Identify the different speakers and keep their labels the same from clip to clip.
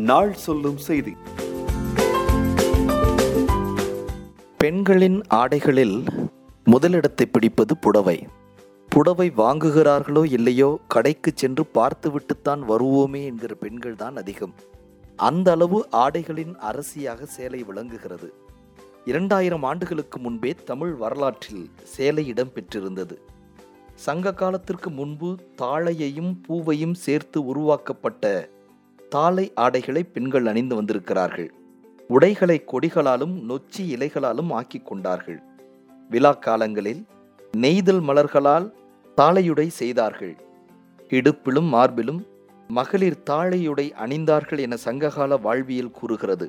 Speaker 1: நாள் சொல்லும் செய்தி
Speaker 2: பெண்களின் ஆடைகளில் முதலிடத்தை பிடிப்பது புடவை புடவை வாங்குகிறார்களோ இல்லையோ கடைக்கு சென்று பார்த்துவிட்டுத்தான் வருவோமே என்கிற பெண்கள் தான் அதிகம் அந்த அளவு ஆடைகளின் அரசியாக சேலை விளங்குகிறது இரண்டாயிரம் ஆண்டுகளுக்கு முன்பே தமிழ் வரலாற்றில் சேலை இடம் பெற்றிருந்தது சங்க காலத்திற்கு முன்பு தாழையையும் பூவையும் சேர்த்து உருவாக்கப்பட்ட தாளை ஆடைகளை பெண்கள் அணிந்து வந்திருக்கிறார்கள் உடைகளை கொடிகளாலும் நொச்சி இலைகளாலும் ஆக்கிக் கொண்டார்கள் விழா காலங்களில் நெய்தல் மலர்களால் தாளையுடை செய்தார்கள் இடுப்பிலும் மார்பிலும் மகளிர் தாழையுடை அணிந்தார்கள் என சங்ககால வாழ்வியல் கூறுகிறது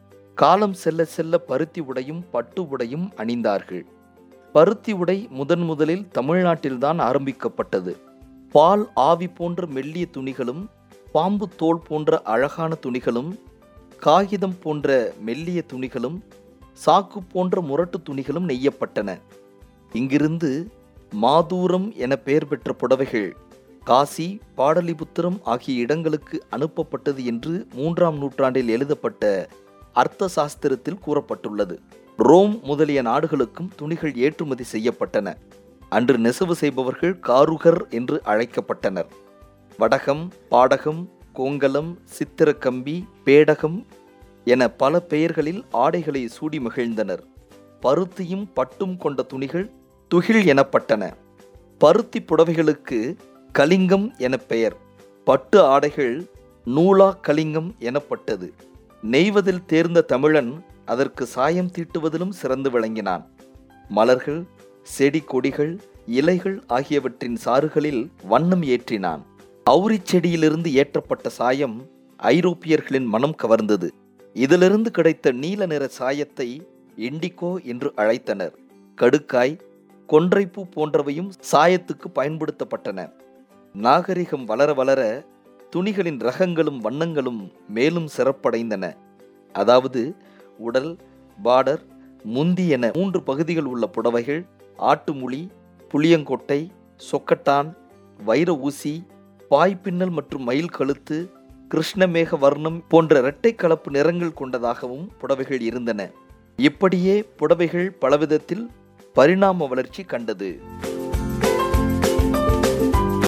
Speaker 2: காலம் செல்ல செல்ல பருத்தி உடையும் பட்டு உடையும் அணிந்தார்கள் பருத்தி உடை முதன் முதலில் தமிழ்நாட்டில்தான் ஆரம்பிக்கப்பட்டது பால் ஆவி போன்ற மெல்லிய துணிகளும் பாம்பு தோல் போன்ற அழகான துணிகளும் காகிதம் போன்ற மெல்லிய துணிகளும் சாக்கு போன்ற முரட்டு துணிகளும் நெய்யப்பட்டன இங்கிருந்து மாதூரம் என பெயர் பெற்ற புடவைகள் காசி பாடலிபுத்திரம் ஆகிய இடங்களுக்கு அனுப்பப்பட்டது என்று மூன்றாம் நூற்றாண்டில் எழுதப்பட்ட அர்த்த சாஸ்திரத்தில் கூறப்பட்டுள்ளது ரோம் முதலிய நாடுகளுக்கும் துணிகள் ஏற்றுமதி செய்யப்பட்டன அன்று நெசவு செய்பவர்கள் காருகர் என்று அழைக்கப்பட்டனர் வடகம் பாடகம் கோங்கலம் சித்திரக்கம்பி பேடகம் என பல பெயர்களில் ஆடைகளை சூடி மகிழ்ந்தனர் பருத்தியும் பட்டும் கொண்ட துணிகள் துகில் எனப்பட்டன பருத்தி புடவைகளுக்கு கலிங்கம் என பெயர் பட்டு ஆடைகள் நூலா கலிங்கம் எனப்பட்டது நெய்வதில் தேர்ந்த தமிழன் அதற்கு சாயம் தீட்டுவதிலும் சிறந்து விளங்கினான் மலர்கள் செடி கொடிகள் இலைகள் ஆகியவற்றின் சாறுகளில் வண்ணம் ஏற்றினான் அவுரிச் செடியிலிருந்து ஏற்றப்பட்ட சாயம் ஐரோப்பியர்களின் மனம் கவர்ந்தது இதிலிருந்து கிடைத்த நீல நிற சாயத்தை இண்டிகோ என்று அழைத்தனர் கடுக்காய் கொன்றைப்பூ போன்றவையும் சாயத்துக்கு பயன்படுத்தப்பட்டன நாகரிகம் வளர வளர துணிகளின் ரகங்களும் வண்ணங்களும் மேலும் சிறப்படைந்தன அதாவது உடல் பார்டர் முந்தி என மூன்று பகுதிகள் உள்ள புடவைகள் ஆட்டுமுளி புளியங்கொட்டை சொக்கட்டான் வைர ஊசி பாய்பின்னல் மற்றும் மயில் கழுத்து கிருஷ்ணமேக வர்ணம் போன்ற இரட்டை கலப்பு நிறங்கள் கொண்டதாகவும் புடவைகள் இருந்தன இப்படியே புடவைகள் பலவிதத்தில் பரிணாம வளர்ச்சி கண்டது